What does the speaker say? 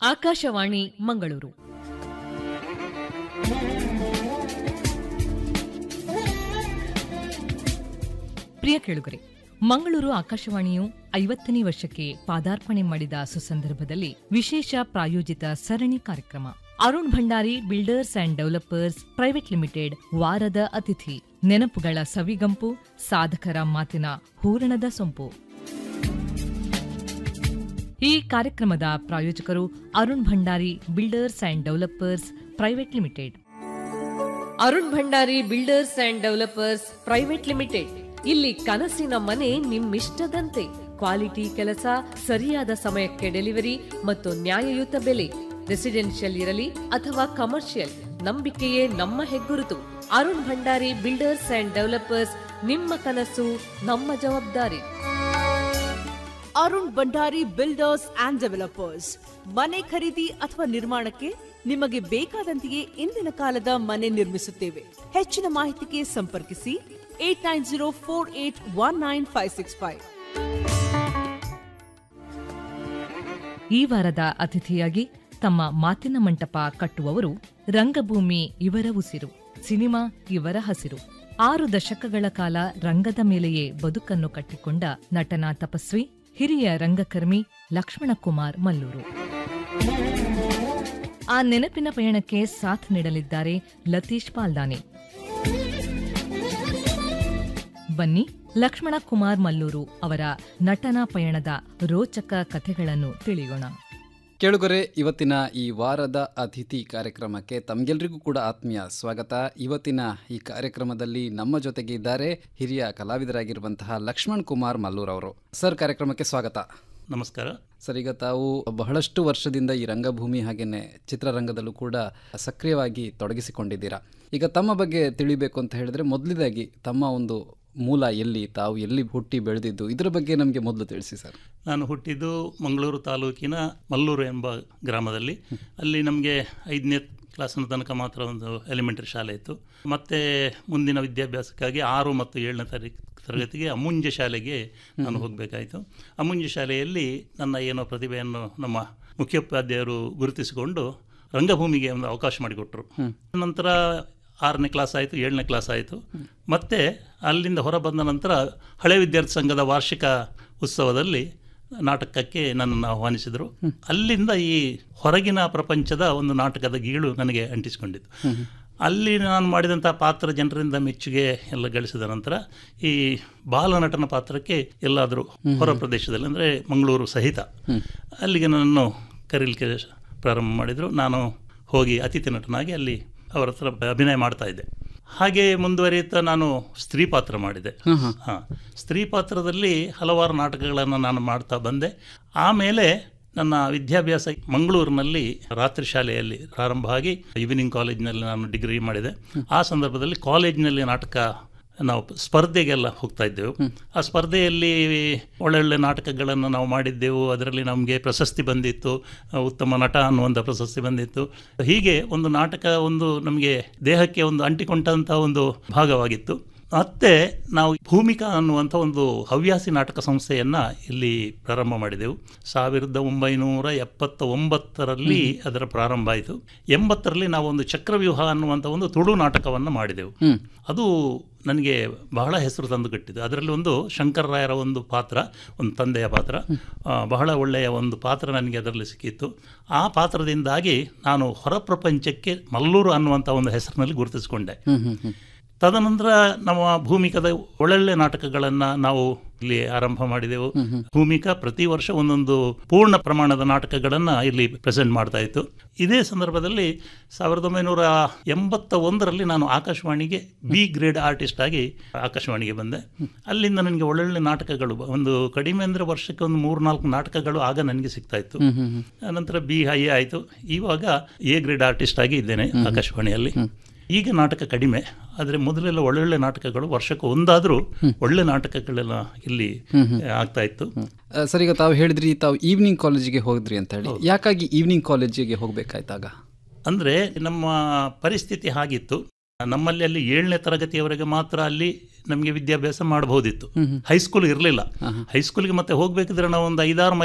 ಆಕಾಶವಾಣಿ ಮಂಗಳೂರು ಪ್ರಿಯ ಕೇಳುಗರೆ ಮಂಗಳೂರು ಆಕಾಶವಾಣಿಯು ಐವತ್ತನೇ ವರ್ಷಕ್ಕೆ ಪಾದಾರ್ಪಣೆ ಮಾಡಿದ ಸುಸಂದರ್ಭದಲ್ಲಿ ವಿಶೇಷ ಪ್ರಾಯೋಜಿತ ಸರಣಿ ಕಾರ್ಯಕ್ರಮ Arun Bhandari builders and developers private limited ವಾರದ ಅತಿಥಿ ನೆನಪುಗಳ ಸವಿಗಂಪು ಸಾಧಕರ ಮಾತಿನ ಹೂರಣದ ಸೊಂಪು ಈ ಕಾರ್ಯಕ್ರಮದ ಪ್ರಾಯೋಜಕರು Arun Bhandari builders and developers private limited Arun Bhandari builders and developers private limited ಇಲ್ಲಿ ಕನಸಿನ ಮನೆ ನಿಮ್ಮಿಷ್ಟದಂತೆ ಕ್ವಾಲಿಟಿ ಕೆಲಸ ಸರಿಯಾದ ಸಮಯಕ್ಕೆ ಡೆಲಿವರಿ ಮತ್ತು ನ್ಯಾಯಯುತ ಬೆಲೆ ರೆಸಿಡೆನ್ಷಿಯಲ್ ಇರಲಿ ಅಥವಾ ಕಮರ್ಷಿಯಲ್ ನಂಬಿಕೆಯೇ ನಮ್ಮ ಹೆಗ್ಗುರುತು Arun Bhandari builders and developers ನಿಮ್ಮ ಕನಸು ನಮ್ಮ ಜವಾಬ್ದಾರಿ Arun Bhandari builders and developers ಮನೆ ಖರೀದಿ ಅಥವಾ ನಿರ್ಮಾಣಕ್ಕೆ ನಿಮಗೆ ಬೇಕಾದಂತೆಯೇ ಇಂದಿನ ಕಾಲದ ಮನೆ ನಿರ್ಮಿಸುತ್ತೇವೆ ಹೆಚ್ಚಿನ ಮಾಹಿತಿಗೆ ಸಂಪರ್ಕಿಸಿ eight nine zero four eight one nine five six five ಈ ವಾರದ ಅತಿಥಿಯಾಗಿ ತಮ್ಮ ಮಾತಿನ ಮಂಟಪ ಕಟ್ಟುವವರು ರಂಗಭೂಮಿ ಇವರ ಉಸಿರು ಸಿನಿಮಾ ಇವರ ಹಸಿರು ಆರು ದಶಕಗಳ ಕಾಲ ರಂಗದ ಮೇಲೆಯೇ ಬದುಕನ್ನು ಕಟ್ಟಿಕೊಂಡ ನಟನಾ ತಪಸ್ವಿ ಹಿರಿಯ ರಂಗಕರ್ಮಿ ಲಕ್ಷ್ಮಣಕುಮಾರ್ ಮಲ್ಲೂರು ಆ ನೆನಪಿನ ಪಯಣಕ್ಕೆ ಸಾಥ್ ನೀಡಲಿದ್ದಾರೆ ಲತೀಶ್ ಪಾಲ್ದಾನೆ ಬನ್ನಿ ಲಕ್ಷ್ಮಣ ಕುಮಾರ್ ಮಲ್ಲೂರು ಅವರ ನಟನಾ ಪಯಣದ ರೋಚಕ ಕಥೆಗಳನ್ನು ತಿಳಿಯೋಣ ಕೇಳುಗರೆ ಇವತ್ತಿನ ಈ ವಾರದ ಅತಿಥಿ ಕಾರ್ಯಕ್ರಮಕ್ಕೆ ತಮಗೆಲ್ರಿಗೂ ಕೂಡ ಆತ್ಮೀಯ ಸ್ವಾಗತ ಇವತ್ತಿನ ಈ ಕಾರ್ಯಕ್ರಮದಲ್ಲಿ ನಮ್ಮ ಜೊತೆಗೆ ಇದ್ದಾರೆ ಹಿರಿಯ ಕಲಾವಿದರಾಗಿರುವಂತಹ ಲಕ್ಷ್ಮಣ್ ಕುಮಾರ್ ಮಲ್ಲೂರ್ ಅವರು ಸರ್ ಕಾರ್ಯಕ್ರಮಕ್ಕೆ ಸ್ವಾಗತ ನಮಸ್ಕಾರ ಸರ್ ಈಗ ತಾವು ಬಹಳಷ್ಟು ವರ್ಷದಿಂದ ಈ ರಂಗಭೂಮಿ ಹಾಗೆಯೇ ಚಿತ್ರರಂಗದಲ್ಲೂ ಕೂಡ ಸಕ್ರಿಯವಾಗಿ ತೊಡಗಿಸಿಕೊಂಡಿದ್ದೀರಾ ಈಗ ತಮ್ಮ ಬಗ್ಗೆ ತಿಳಿಬೇಕು ಅಂತ ಹೇಳಿದ್ರೆ ಮೊದಲಿದಾಗಿ ತಮ್ಮ ಒಂದು ಮೂಲ ಎಲ್ಲಿ ತಾವು ಎಲ್ಲಿ ಹುಟ್ಟಿ ಬೆಳೆದಿದ್ದು ಇದರ ಬಗ್ಗೆ ನಮಗೆ ಮೊದಲು ತಿಳಿಸಿ ಸರ್ ನಾನು ಹುಟ್ಟಿದ್ದು ಮಂಗಳೂರು ತಾಲೂಕಿನ ಮಲ್ಲೂರು ಎಂಬ ಗ್ರಾಮದಲ್ಲಿ ಅಲ್ಲಿ ನಮಗೆ ಐದನೇ ಕ್ಲಾಸಿನ ತನಕ ಮಾತ್ರ ಒಂದು ಎಲಿಮೆಂಟರಿ ಶಾಲೆ ಇತ್ತು ಮತ್ತು ಮುಂದಿನ ವಿದ್ಯಾಭ್ಯಾಸಕ್ಕಾಗಿ ಆರು ಮತ್ತು ಏಳನೇ ತಾರೀಕು ತರಗತಿಗೆ ಅಮುಂಜ ಶಾಲೆಗೆ ನಾನು ಹೋಗಬೇಕಾಯಿತು ಅಮುಂಜ ಶಾಲೆಯಲ್ಲಿ ನನ್ನ ಏನೋ ಪ್ರತಿಭೆಯನ್ನು ನಮ್ಮ ಮುಖ್ಯೋಪಾಧ್ಯಾಯರು ಗುರುತಿಸಿಕೊಂಡು ರಂಗಭೂಮಿಗೆ ಒಂದು ಅವಕಾಶ ಮಾಡಿಕೊಟ್ರು ನಂತರ ಆರನೇ ಕ್ಲಾಸ್ ಆಯಿತು ಏಳನೇ ಕ್ಲಾಸ್ ಆಯಿತು ಮತ್ತು ಅಲ್ಲಿಂದ ಹೊರ ಬಂದ ನಂತರ ಹಳೆ ವಿದ್ಯಾರ್ಥಿ ಸಂಘದ ವಾರ್ಷಿಕ ಉತ್ಸವದಲ್ಲಿ ನಾಟಕಕ್ಕೆ ನನ್ನನ್ನು ಆಹ್ವಾನಿಸಿದರು ಅಲ್ಲಿಂದ ಈ ಹೊರಗಿನ ಪ್ರಪಂಚದ ಒಂದು ನಾಟಕದ ಗೀಳು ನನಗೆ ಅಂಟಿಸಿಕೊಂಡಿತ್ತು ಅಲ್ಲಿ ನಾನು ಮಾಡಿದಂಥ ಪಾತ್ರ ಜನರಿಂದ ಮೆಚ್ಚುಗೆ ಎಲ್ಲ ಗಳಿಸಿದ ನಂತರ ಈ ಬಾಲನಟನ ಪಾತ್ರಕ್ಕೆ ಎಲ್ಲಾದರೂ ಹೊರ ಪ್ರದೇಶದಲ್ಲಿ ಅಂದರೆ ಮಂಗಳೂರು ಸಹಿತ ಅಲ್ಲಿಗೆ ನನ್ನನ್ನು ಕರೀಲಿಕ್ಕೆ ಪ್ರಾರಂಭ ಮಾಡಿದರು ನಾನು ಹೋಗಿ ಅತಿಥಿ ನಟನಾಗಿ ಅಲ್ಲಿ ಅವರ ಹತ್ರ ಅಭಿನಯ ಮಾಡ್ತಾ ಇದ್ದೆ ಹಾಗೆ ಮುಂದುವರಿಯುತ್ತಾ ನಾನು ಸ್ತ್ರೀ ಪಾತ್ರ ಮಾಡಿದೆ ಹಾಂ ಸ್ತ್ರೀ ಪಾತ್ರದಲ್ಲಿ ಹಲವಾರು ನಾಟಕಗಳನ್ನು ನಾನು ಮಾಡ್ತಾ ಬಂದೆ ಆಮೇಲೆ ನನ್ನ ವಿದ್ಯಾಭ್ಯಾಸ ಮಂಗಳೂರಿನಲ್ಲಿ ರಾತ್ರಿ ಶಾಲೆಯಲ್ಲಿ ಪ್ರಾರಂಭ ಆಗಿ ಈವ್ನಿಂಗ್ ಕಾಲೇಜಿನಲ್ಲಿ ನಾನು ಡಿಗ್ರಿ ಮಾಡಿದೆ ಆ ಸಂದರ್ಭದಲ್ಲಿ ಕಾಲೇಜಿನಲ್ಲಿ ನಾಟಕ ನಾವು ಸ್ಪರ್ಧೆಗೆಲ್ಲ ಹೋಗ್ತಾ ಇದ್ದೆವು ಆ ಸ್ಪರ್ಧೆಯಲ್ಲಿ ಒಳ್ಳೊಳ್ಳೆ ನಾಟಕಗಳನ್ನು ನಾವು ಮಾಡಿದ್ದೆವು ಅದರಲ್ಲಿ ನಮಗೆ ಪ್ರಶಸ್ತಿ ಬಂದಿತ್ತು ಉತ್ತಮ ನಟ ಅನ್ನುವಂಥ ಪ್ರಶಸ್ತಿ ಬಂದಿತ್ತು ಹೀಗೆ ಒಂದು ನಾಟಕ ಒಂದು ನಮಗೆ ದೇಹಕ್ಕೆ ಒಂದು ಅಂಟಿಕೊಂಡಂಥ ಒಂದು ಭಾಗವಾಗಿತ್ತು ಮತ್ತೆ ನಾವು ಭೂಮಿಕಾ ಅನ್ನುವಂಥ ಒಂದು ಹವ್ಯಾಸಿ ನಾಟಕ ಸಂಸ್ಥೆಯನ್ನು ಇಲ್ಲಿ ಪ್ರಾರಂಭ ಮಾಡಿದೆವು ಸಾವಿರದ ಒಂಬೈನೂರ ಎಪ್ಪತ್ತ ಒಂಬತ್ತರಲ್ಲಿ ಅದರ ಪ್ರಾರಂಭ ಆಯಿತು ಎಂಬತ್ತರಲ್ಲಿ ನಾವು ಒಂದು ಚಕ್ರವ್ಯೂಹ ಅನ್ನುವಂಥ ಒಂದು ತುಳು ನಾಟಕವನ್ನು ಮಾಡಿದೆವು ಅದು ನನಗೆ ಬಹಳ ಹೆಸರು ತಂದು ಕಟ್ಟಿದ್ದು ಅದರಲ್ಲಿ ಒಂದು ಶಂಕರರಾಯರ ಒಂದು ಪಾತ್ರ ಒಂದು ತಂದೆಯ ಪಾತ್ರ ಆ, ಬಹಳ ಒಳ್ಳೆಯ ಒಂದು ಪಾತ್ರ ನನಗೆ ಅದರಲ್ಲಿ ಸಿಕ್ಕಿತ್ತು ಆ ಪಾತ್ರದಿಂದಾಗಿ ನಾನು ಹೊರ ಪ್ರಪಂಚಕ್ಕೆ ಮಲ್ಲೂರು ಅನ್ನುವಂಥ ಒಂದು ಹೆಸರಿನಲ್ಲಿ ಗುರುತಿಸಿಕೊಂಡೆ ತದನಂತರ ನಮ್ಮ ಭೂಮಿಕದ ಒಳ್ಳೊಳ್ಳೆ ನಾಟಕಗಳನ್ನು ನಾವು ಇಲ್ಲಿ ಆರಂಭ ಮಾಡಿದೆವು ಭೂಮಿಕಾ ಪ್ರತಿ ವರ್ಷ ಒಂದೊಂದು ಪೂರ್ಣ ಪ್ರಮಾಣದ ನಾಟಕಗಳನ್ನು ಇಲ್ಲಿ ಪ್ರೆಸೆಂಟ್ ಮಾಡ್ತಾ ಇತ್ತು ಇದೇ ಸಂದರ್ಭದಲ್ಲಿ ಸಾವಿರದ ಒಂಬೈನೂರ ಎಂಬತ್ತ ಒಂದರಲ್ಲಿ ನಾನು ಆಕಾಶವಾಣಿಗೆ ಬಿ ಗ್ರೇಡ್ ಆರ್ಟಿಸ್ಟ್ ಆಗಿ ಆಕಾಶವಾಣಿಗೆ ಬಂದೆ ಅಲ್ಲಿಂದ ನನಗೆ ಒಳ್ಳೊಳ್ಳೆ ನಾಟಕಗಳು ಒಂದು ಕಡಿಮೆ ಅಂದರೆ ವರ್ಷಕ್ಕೆ ಒಂದು ಮೂರು ನಾಲ್ಕು ನಾಟಕಗಳು ಆಗ ನನಗೆ ಸಿಗ್ತಾ ಇತ್ತು ನಂತರ ಬಿ ಹೈ ಆಯಿತು ಇವಾಗ ಎ ಗ್ರೇಡ್ ಆರ್ಟಿಸ್ಟ್ ಆಗಿ ಇದ್ದೇನೆ ಆಕಾಶವಾಣಿಯಲ್ಲಿ ಈಗ ನಾಟಕ ಕಡಿಮೆ ಆದರೆ ಮೊದಲೆಲ್ಲ ಒಳ್ಳೊಳ್ಳೆ ನಾಟಕಗಳು ವರ್ಷಕ್ಕೆ ಒಂದಾದರೂ ಒಳ್ಳೆ ನಾಟಕಗಳೆಲ್ಲ ಇಲ್ಲಿ ಆಗ್ತಾ ಇತ್ತು ಆ, ಸರ್ ಈಗ ತಾವು ಹೇಳಿದ್ರಿ ತಾವು ಈವ್ನಿಂಗ್ ಕಾಲೇಜಿಗೆ ಹೋಗಿದ್ರಿ ಅಂತ ಹೇಳಿ ಯಾಕಾಗಿ ಈವ್ನಿಂಗ್ ಕಾಲೇಜಿಗೆ ಹೋಗ್ಬೇಕಾಯ್ತಾಗ ಅಂದರೆ ನಮ್ಮ ಪರಿಸ್ಥಿತಿ ಹಾಗಿತ್ತು ನಮ್ಮಲ್ಲಿ ಅಲ್ಲಿ ಏಳನೇ ತರಗತಿಯವರೆಗೆ ಮಾತ್ರ ಅಲ್ಲಿ ನಮಗೆ ವಿದ್ಯಾಭ್ಯಾಸ ಮಾಡಬಹುದಿತ್ತು ಹೈಸ್ಕೂಲ್ ಇರಲಿಲ್ಲ ಹೈಸ್ಕೂಲ್ಗೆ ಮತ್ತೆ ಹೋಗಬೇಕಿದ್ರೆ ನಾವು ಒಂದು ಐದಾರು